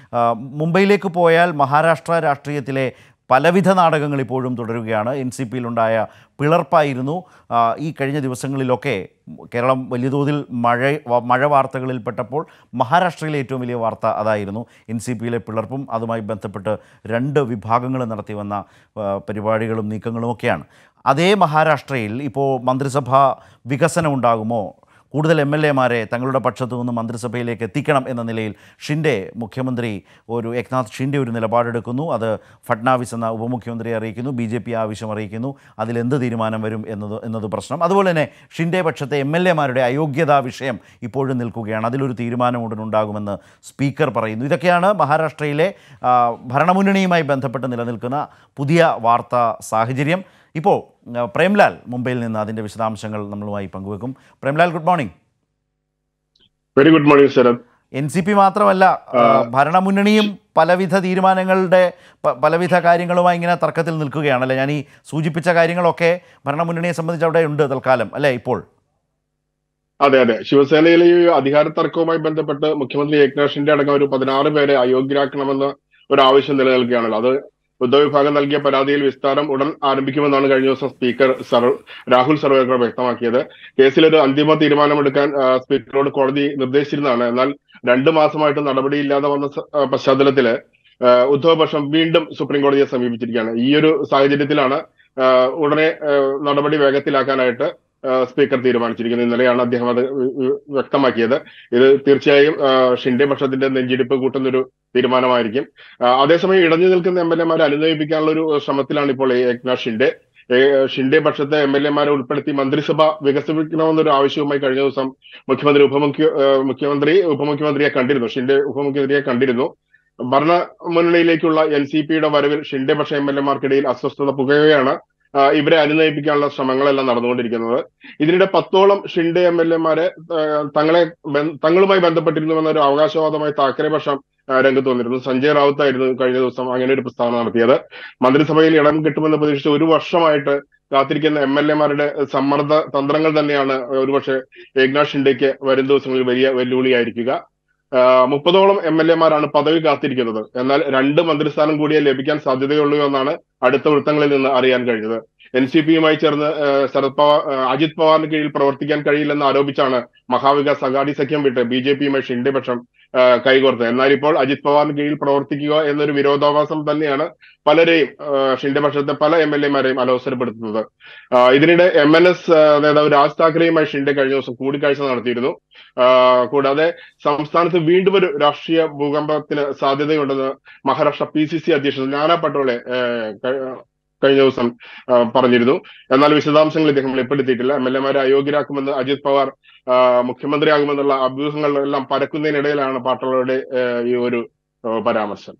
ആ, മുംബൈയിലേക്ക് പോയാൽ മഹാരാഷ്ട്ര രാഷ്ട്രീയത്തിലെ പലവിധ നാടകങ്ങൾ ഇപ്പോഴും തുടരുകയാണ് എൻ സി പിയിലുണ്ടായ പിളർപ്പായിരുന്നു ആ, ഈ കഴിഞ്ഞ ദിവസങ്ങളിലൊക്കെ കേരളം വലിയ തോതിൽ മഴ വ- മഴ വാർത്തകളിൽപ്പെട്ടപ്പോൾ മഹാരാഷ്ട്രയിലെ ഏറ്റവും വലിയ വാർത്ത അതായിരുന്നു എൻ സി പിയിലെ പിളർപ്പും അതുമായി ബന്ധപ്പെട്ട് രണ്ട് വിഭാഗങ്ങൾ നടത്തി വന്ന ആ, പരിപാടികളും നീക്കങ്ങളുമൊക്കെയാണ് അതേ മഹാരാഷ്ട്രയിൽ ഇപ്പോൾ മന്ത്രിസഭാ വികസനം ഉണ്ടാകുമോ കൂടുതൽ എം എൽ എമാരെ തങ്ങളുടെ പക്ഷത്തു നിന്ന് മന്ത്രിസഭയിലേക്ക് എത്തിക്കണം എന്ന നിലയിൽ ഷിൻഡെ മുഖ്യമന്ത്രി ഒരു ഏക്നാഥ് ഷിൻഡെ ഒരു നിലപാടെടുക്കുന്നു അത് ഫട്നാവിസ് എന്ന ഉപമുഖ്യമന്ത്രിയെ അറിയിക്കുന്നു ബി ജെ പി ആവശ്യം അറിയിക്കുന്നു അതിലെന്ത് തീരുമാനം വരും എന്നത് എന്നത് പ്രശ്നം അതുപോലെ തന്നെ ഷിൻഡെ പക്ഷത്തെ എം എൽ എമാരുടെ അയോഗ്യതാ വിഷയം ഇപ്പോഴും നിൽക്കുകയാണ് അതിലൊരു തീരുമാനം ഉടൻ ഉണ്ടാകുമെന്ന് സ്പീക്കർ പറയുന്നു ഇതൊക്കെയാണ് മഹാരാഷ്ട്രയിലെ ആ, ഭരണമുന്നണിയുമായി ബന്ധപ്പെട്ട് നിലനിൽക്കുന്ന പുതിയ വാർത്താ സാഹചര്യം ഇപ്പോൾ ആ, പ്രേംലാൽ മുംബൈയിൽ നിന്ന് അതിൻ്റെ വിശദാംശങ്ങൾ നമ്മളുമായി പങ്കുവെക്കും Premlal good morning very good morning Sarath N C P മാത്രമല്ല ആ, ഭരണമുന്നണിയും പലവിധ തീരുമാനങ്ങളുടെ പ- പലവിധ കാര്യങ്ങളുമായി ഇങ്ങനെ തർക്കത്തിൽ നിൽക്കുകയാണല്ലേ ഞാൻ ഈ സൂചിപ്പിച്ച കാര്യങ്ങളൊക്കെ ഭരണമുന്നണിയെ സംബന്ധിച്ച് അവിടെ ഉണ്ട് തൽക്കാലം അല്ലേ ഇപ്പോൾ അതെ അതെ ശിവസേനയിലെ ഈ അധികാര തർക്കവുമായി ബന്ധപ്പെട്ട് മുഖ്യമന്ത്രി ഏക്നാഥ് ഷിൻഡെ അടക്കം ഒരു പതിനാറ് പേരെ അയോഗ്യരാക്കണമെന്ന ഒരു ആവശ്യം നിലനിൽക്കുകയാണല്ലോ അത് ഉദ്ധവ് വിഭാഗം നൽകിയ പരാതിയിൽ വിസ്താരം ഉടൻ ആരംഭിക്കുമെന്നാണ് കഴിഞ്ഞ ദിവസം സ്പീക്കർ സർ രാഹുൽ സർവേക്കർ വ്യക്തമാക്കിയത് കേസിൽ ഒരു അന്തിമ തീരുമാനമെടുക്കാൻ ആ, സ്പീക്കറോട് കോടതി നിർദ്ദേശിച്ചിരുന്നതാണ് എന്നാൽ രണ്ടു മാസമായിട്ട് നടപടിയില്ലാതെ വന്ന സ- ആ, പശ്ചാത്തലത്തില് ആ, ഉദ്ധവ് പക്ഷം വീണ്ടും സുപ്രീം കോടതിയെ സമീപിച്ചിരിക്കുകയാണ് ഈ ഒരു സാഹചര്യത്തിലാണ് ആ, ഉടനെ ആ, നടപടി വേഗത്തിലാക്കാനായിട്ട് ആ, സ്പീക്കർ തീരുമാനിച്ചിരിക്കുന്നത് ഇന്നലെയാണ് അദ്ദേഹം അത് വ- വ- വ്യക്തമാക്കിയത് ഇത് തീർച്ചയായും ആ, ഷിൻഡെ പക്ഷത്തിന്റെ നെഞ്ചിടിപ്പ് കൂട്ടുന്നൊരു തീരുമാനമായിരിക്കും ആ, അതേസമയം ഇടഞ്ഞു നിൽക്കുന്ന എം എൽ എമാരെ അനുനയിപ്പിക്കാനുള്ള ഒരു ശ്രമത്തിലാണ് ഇപ്പോൾ ഏക്നാഥ് ഷിൻഡെ ഏ, ഷിൻഡെ പക്ഷത്തെ എം എൽ എമാരെ ഉൾപ്പെടുത്തി മന്ത്രിസഭ വികസിപ്പിക്കണമെന്നൊരു ആവശ്യവുമായി കഴിഞ്ഞ ദിവസം മുഖ്യമന്ത്രി ഉപമുഖ്യ ആ, മുഖ്യമന്ത്രി ഉപമുഖ്യമന്ത്രിയെ കണ്ടിരുന്നു ഷിൻഡെ ഉപമുഖ്യമന്ത്രിയെ കണ്ടിരുന്നു ഭരണ മുന്നണിയിലേക്കുള്ള എൻ സി പിയുടെ വരവിൽ ഷിൻഡെ പക്ഷ എം എൽ എമാർക്കിടയിൽ അസ്വസ്ഥത പുകയുകയാണ് ആ, ഇവരെ അനുനയിപ്പിക്കാനുള്ള ശ്രമങ്ങളെല്ലാം നടന്നുകൊണ്ടിരിക്കുന്നത് ഇതിനിടെ പത്തോളം ഷിൻഡെ എം എൽ എമാരെ തങ്ങളെ ബന്ധ- തങ്ങളുമായി ബന്ധപ്പെട്ടിരുന്നുവെന്ന ഒരു അവകാശവാദമായി താക്കറെ പക്ഷം ആ, രംഗത്ത് വന്നിരുന്നു സഞ്ജയ് റാവുത്ത് ആയിരുന്നു കഴിഞ്ഞ ദിവസം അങ്ങനെ ഒരു പ്രസ്താവന നടത്തിയത് മന്ത്രിസഭയിൽ ഇടം കിട്ടുമെന്ന് പ്രതീക്ഷിച്ച് ഒരു വർഷമായിട്ട് കാത്തിരിക്കുന്ന എം എൽ എമാരുടെ സമ്മർദ്ദ തന്ത്രങ്ങൾ തന്നെയാണ് ഒരുപക്ഷെ ഏക്നാഥ് ഷിൻഡെക്ക് വരും ദിവസങ്ങളിൽ വലിയ വെല്ലുവിളിയായിരിക്കുക ആ, മുപ്പതോളം എം എൽ എമാരാണ് പദവി കാത്തിരിക്കുന്നത് എന്നാൽ രണ്ട് മന്ത്രിസ്ഥാനം കൂടിയേ ലഭിക്കാൻ സാധ്യതയുള്ളൂ എന്നാണ് അടുത്ത വൃത്തങ്ങളിൽ നിന്ന് അറിയാൻ കഴിഞ്ഞത് എൻ സി പിയുമായി ചേർന്ന് ആ, ശരത് പവാർ ആ, അജിത് പവാറിന് കീഴിൽ പ്രവർത്തിക്കാൻ കഴിയില്ലെന്ന് ആരോപിച്ചാണ് മഹാവികാസ് അഗാഡി സഖ്യം വിട്ട് ബി ജെ പിയുമായി ഷിൻഡെ പക്ഷം ആ, കൈകോർത്തത് എന്നാൽ ഇപ്പോൾ അജിത് പവാറിന് കീഴിൽ പ്രവർത്തിക്കുക എന്നൊരു വിരോധാഭാസം തന്നെയാണ് പലരെയും ആ, ഷിൻഡെ പക്ഷത്തെ പല എം എൽ എമാരെയും അലോസരപ്പെടുത്തുന്നത് ആ, ഇതിനിടെ എം എൻ എസ് നേതാവ് രാജ് താക്കറെയുമായി ഷിൻഡെ കഴിഞ്ഞ ദിവസം കൂടിക്കാഴ്ച നടത്തിയിരുന്നു ആ, കൂടാതെ സംസ്ഥാനത്ത് വീണ്ടും ഒരു രാഷ്ട്രീയ ഭൂകമ്പത്തിന് സാധ്യതയുണ്ടെന്ന് മഹാരാഷ്ട്ര പി സി സി അധ്യക്ഷൻ നാനാ പട്ടോളെ ഏഹ്, കഴി- കഴിഞ്ഞ ദിവസം ആ, പറഞ്ഞിരുന്നു എന്നാൽ വിശദാംശങ്ങൾ ഇദ്ദേഹം വെളിപ്പെടുത്തിയിട്ടില്ല എം എൽ എമാരെ അയോഗ്യരാക്കുമെന്ന് അജിത് പവാർ ആ, മുഖ്യമന്ത്രിയാകുമെന്നുള്ള അഭ്യൂഹങ്ങളെല്ലാം പരക്കുന്നതിനിടയിലാണ് പാട്ടോളയുടെ ഏഹ്, ഈ ഒരു ഏഹ്, പരാമർശം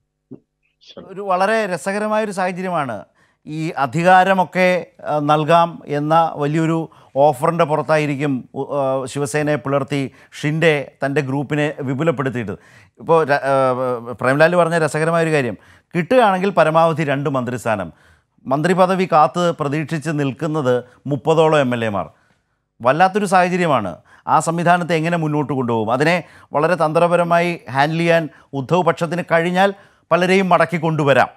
ഒരു വളരെ രസകരമായ ഒരു സാഹചര്യമാണ് ഈ അധികാരമൊക്കെ ആ, നൽകാം എന്ന വലിയൊരു ഓഫറിൻ്റെ പുറത്തായിരിക്കും ഉ- ആ, ശിവസേനയെ പുലർത്തി ഷിൻഡെ തൻ്റെ ഗ്രൂപ്പിനെ വിപുലപ്പെടുത്തിയിട്ട് ഇപ്പോൾ ര- ആ, പ്രേംലാൽ പറഞ്ഞ രസകരമായ ഒരു കാര്യം കിട്ടുകയാണെങ്കിൽ പരമാവധി രണ്ട് മന്ത്രിസ്ഥാനം മന്ത്രി പദവി കാത്ത് പ്രതീക്ഷിച്ച് നിൽക്കുന്നത് മുപ്പതോളം എം എൽ എമാർ വല്ലാത്തൊരു സാഹചര്യമാണ് ആ സംവിധാനത്തെ എങ്ങനെ മുന്നോട്ട് കൊണ്ടുപോകും അതിനെ വളരെ തന്ത്രപരമായി ഹാൻഡിൽ ചെയ്യാൻ ഉദ്ധവ് പക്ഷത്തിന് കഴിഞ്ഞാൽ പലരെയും മടക്കി കൊണ്ടുവരാം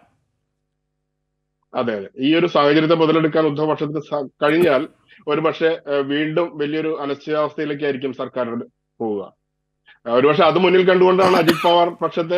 അതെ അതെ ഈ ഒരു സാഹചര്യത്തെ മുതലെടുക്കാൻ ഉദ്ധവ് പക്ഷത്തിന് സ- കഴിഞ്ഞാൽ ഒരുപക്ഷെ ഏഹ്, വീണ്ടും വലിയൊരു അനിശ്ചിതാവസ്ഥയിലേക്കായിരിക്കും സർക്കാർ പോവുക ഏഹ്, ഒരുപക്ഷെ അത് മുന്നിൽ കണ്ടുകൊണ്ടാണ് അജിത് പവാർ പക്ഷത്തെ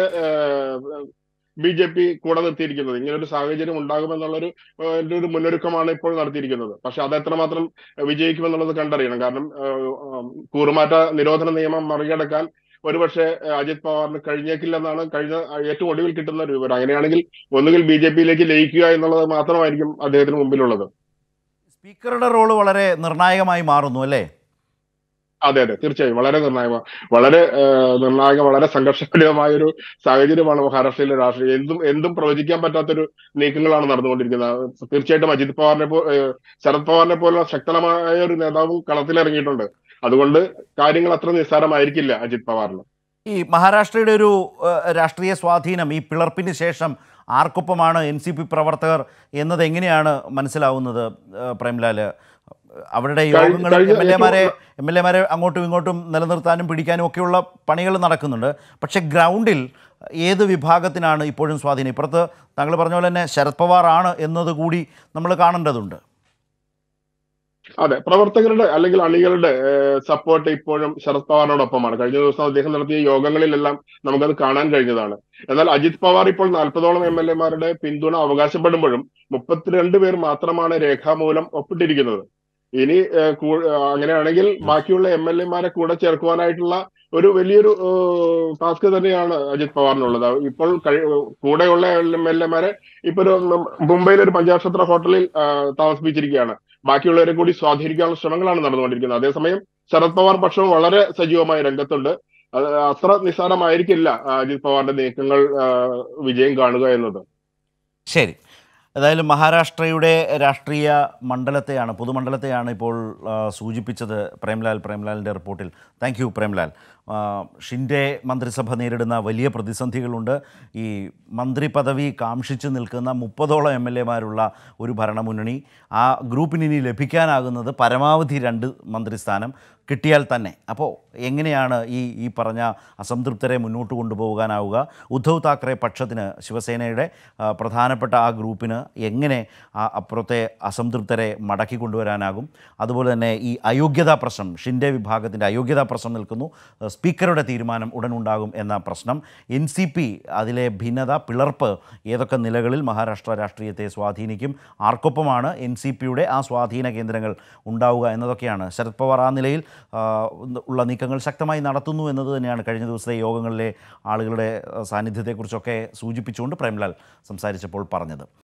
ബി ജെ പി കൂടെ നിർത്തിയിരിക്കുന്നത് ഇങ്ങനെ ഒരു സാഹചര്യം ഉണ്ടാകുമെന്നുള്ളൊരു ഏഹ്, ഒരു ഒരു മുന്നൊരുക്കമാണ് ഇപ്പോൾ നടത്തിയിരിക്കുന്നത് പക്ഷെ അത് എത്രമാത്രം വിജയിക്കുമെന്നുള്ളത് കണ്ടറിയണം കാരണം ഏഹ്, ഉം, കൂറുമാറ്റ നിരോധന നിയമം മറികടക്കാൻ ഒരുപക്ഷെ ഏഹ്, അജിത് പവാറിന് കഴിഞ്ഞേക്കില്ലെന്നാണ് കഴിഞ്ഞ ഏറ്റവും ഒടുവിൽ കിട്ടുന്ന ഒരു വിവരം അങ്ങനെയാണെങ്കിൽ ഒന്നുകിൽ ബി ജെ പിയിലേക്ക് ലയിക്കുക എന്നുള്ളത് മാത്രമായിരിക്കും അദ്ദേഹത്തിന് മുമ്പിലുള്ളത് സ്പീക്കറുടെ റോള് വളരെ നിർണായകമായി മാറുന്നു അല്ലേ അതെ അതെ തീർച്ചയായും വളരെ നിർണായക വളരെ ഏഹ്, നിർണായക വളരെ സംഘർഷകരമായ ഒരു സാഹചര്യമാണ് മഹാരാഷ്ട്രയിലെ രാഷ്ട്രീയം എന്തും എന്തും പ്രവചിക്കാൻ പറ്റാത്തൊരു നീക്കങ്ങളാണ് നടന്നുകൊണ്ടിരിക്കുന്നത് തീർച്ചയായിട്ടും അജിത് പവാറിനെ പോ ഏഹ്, ശരത് പവാറിനെ പോലുള്ള ശക്തമായ ഒരു നേതാവും കളത്തിലിറങ്ങിയിട്ടുണ്ട് അതുകൊണ്ട് കാര്യങ്ങൾ അത്ര നിസ്സാരമായിരിക്കില്ല അജിത് പവാറിന് ഈ മഹാരാഷ്ട്രയുടെ ഒരു ഏഹ്, രാഷ്ട്രീയ സ്വാധീനം ഈ പിളർപ്പിന് ശേഷം ആർക്കൊപ്പമാണ് എൻ സി പി പ്രവർത്തകർ എന്നത് എങ്ങനെയാണ് മനസ്സിലാവുന്നത് ഏഹ്, പ്രേംലാല് അവരുടെ കഴിഞ്ഞ- യോഗങ്ങൾ കഴിഞ്ഞ എം എൽ എമാരെ ഏറ്റവും- എം എൽ എമാരെ അങ്ങോട്ടും ഇങ്ങോട്ടും നിലനിർത്താനും പിടിക്കാനും ഒക്കെയുള്ള പണികൾ നടക്കുന്നുണ്ട് പക്ഷേ ഗ്രൗണ്ടിൽ ഏത് വിഭാഗത്തിനാണ് ഇപ്പോഴും സ്വാധീനം ഇപ്പുറത്ത് താങ്കൾ പറഞ്ഞ പോലെ തന്നെ ശരത് പവാർ ആണ് എന്നത് കൂടി നമ്മൾ കാണേണ്ടതുണ്ട് അതെ പ്രവർത്തകരുടെ അല്ലെങ്കിൽ അണികളുടെ സപ്പോർട്ട് ഇപ്പോഴും ശരത് പവാറിനോടൊപ്പമാണ് കഴിഞ്ഞ ദിവസം അദ്ദേഹം നടത്തിയ യോഗങ്ങളിലെല്ലാം നമുക്കത് കാണാൻ കഴിഞ്ഞതാണ് എന്നാൽ അജിത് പവാർ ഇപ്പോൾ നാൽപ്പതോളം എം എൽ എമാരുടെ പിന്തുണ അവകാശപ്പെടുമ്പോഴും മുപ്പത്തിരണ്ട് പേർ മാത്രമാണ് രേഖാമൂലം ഒപ്പിട്ടിരിക്കുന്നത് ഇനി ഏഹ്, കൂ- ഏഹ്, അങ്ങനെയാണെങ്കിൽ ബാക്കിയുള്ള എം എൽ എമാരെ കൂടെ ചേർക്കുവാനായിട്ടുള്ള ഒരു വലിയൊരു ടാസ്ക് തന്നെയാണ് അജിത് പവാറിനുള്ളത് ഇപ്പോൾ കഴി- കൂടെയുള്ള എം എൽ എമാരെ ഇപ്പൊ ഒരു മുംബൈയിലെ ഒരു പഞ്ചാക്ഷത്ര ഹോട്ടലിൽ ആ, താമസിപ്പിച്ചിരിക്കുകയാണ് ബാക്കിയുള്ളവരെ കൂടി സ്വാധീനിക്കാനുള്ള ശ്രമങ്ങളാണ് നടന്നുകൊണ്ടിരിക്കുന്നത് അതേസമയം ശരത് പവാർ പക്ഷവും വളരെ സജീവമായി രംഗത്തുണ്ട് അത് അത്ര നിസ്സാരമായിരിക്കില്ല ആ, അജിത് പവാറിന്റെ നീക്കങ്ങൾ ആ, വിജയം കാണുക എന്നത് ശരി ഏതായാലും മഹാരാഷ്ട്രയുടെ രാഷ്ട്രീയ മണ്ഡലത്തെയാണ് പൊതുമണ്ഡലത്തെയാണ് ഇപ്പോൾ ആ, സൂചിപ്പിച്ചത് പ്രേംലാൽ പ്രേംലാലിൻ്റെ റിപ്പോർട്ടിൽ താങ്ക് യു പ്രേംലാൽ ആ, ഷിൻഡെ മന്ത്രിസഭ നേരിടുന്ന വലിയ പ്രതിസന്ധികളുണ്ട് ഈ മന്ത്രി പദവി കാംക്ഷിച്ചു നിൽക്കുന്ന മുപ്പതോളം എം എൽ എമാരുള്ള ഒരു ഭരണമുന്നണി ആ ഗ്രൂപ്പിന് ഇനി ലഭിക്കാനാകുന്നത് പരമാവധി രണ്ട് മന്ത്രിസ്ഥാനം കിട്ടിയാൽ തന്നെ അപ്പോൾ എങ്ങനെയാണ് ഈ ഈ പറഞ്ഞ അസംതൃപ്തരെ മുന്നോട്ട് കൊണ്ടുപോകാനാവുക ഉദ്ധവ് താക്കറെ പക്ഷത്തിന് ശിവസേനയുടെ ആ, പ്രധാനപ്പെട്ട ആ ഗ്രൂപ്പിന് എങ്ങനെ ആ അപ്പുറത്തെ അസംതൃപ്തരെ മടക്കി കൊണ്ടുവരാനാകും അതുപോലെ തന്നെ ഈ അയോഗ്യതാ പ്രശ്നം ഷിൻഡെ വിഭാഗത്തിൻ്റെ അയോഗ്യതാ പ്രശ്നം നിൽക്കുന്നു ആ, സ്പീക്കറുടെ തീരുമാനം ഉടൻ ഉണ്ടാകും എന്ന പ്രശ്നം എൻ സി പി അതിലെ ഭിന്നത പിളർപ്പ് ഏതൊക്കെ നിലകളിൽ മഹാരാഷ്ട്ര രാഷ്ട്രീയത്തെ സ്വാധീനിക്കും ആർക്കൊപ്പമാണ് എൻ സി പിയുടെ ആ സ്വാധീന കേന്ദ്രങ്ങൾ ഉണ്ടാവുക എന്നതൊക്കെയാണ് ശരത് പവാർ ആ നിലയിൽ ആ, ഉള്ള നീക്കങ്ങൾ ശക്തമായി നടത്തുന്നു എന്നത് തന്നെയാണ് കഴിഞ്ഞ ദിവസത്തെ യോഗങ്ങളിലെ ആളുകളുടെ ആ, സാന്നിധ്യത്തെക്കുറിച്ചൊക്കെ സൂചിപ്പിച്ചുകൊണ്ട് പ്രേംലാൽ സംസാരിച്ചപ്പോൾ പറഞ്ഞത്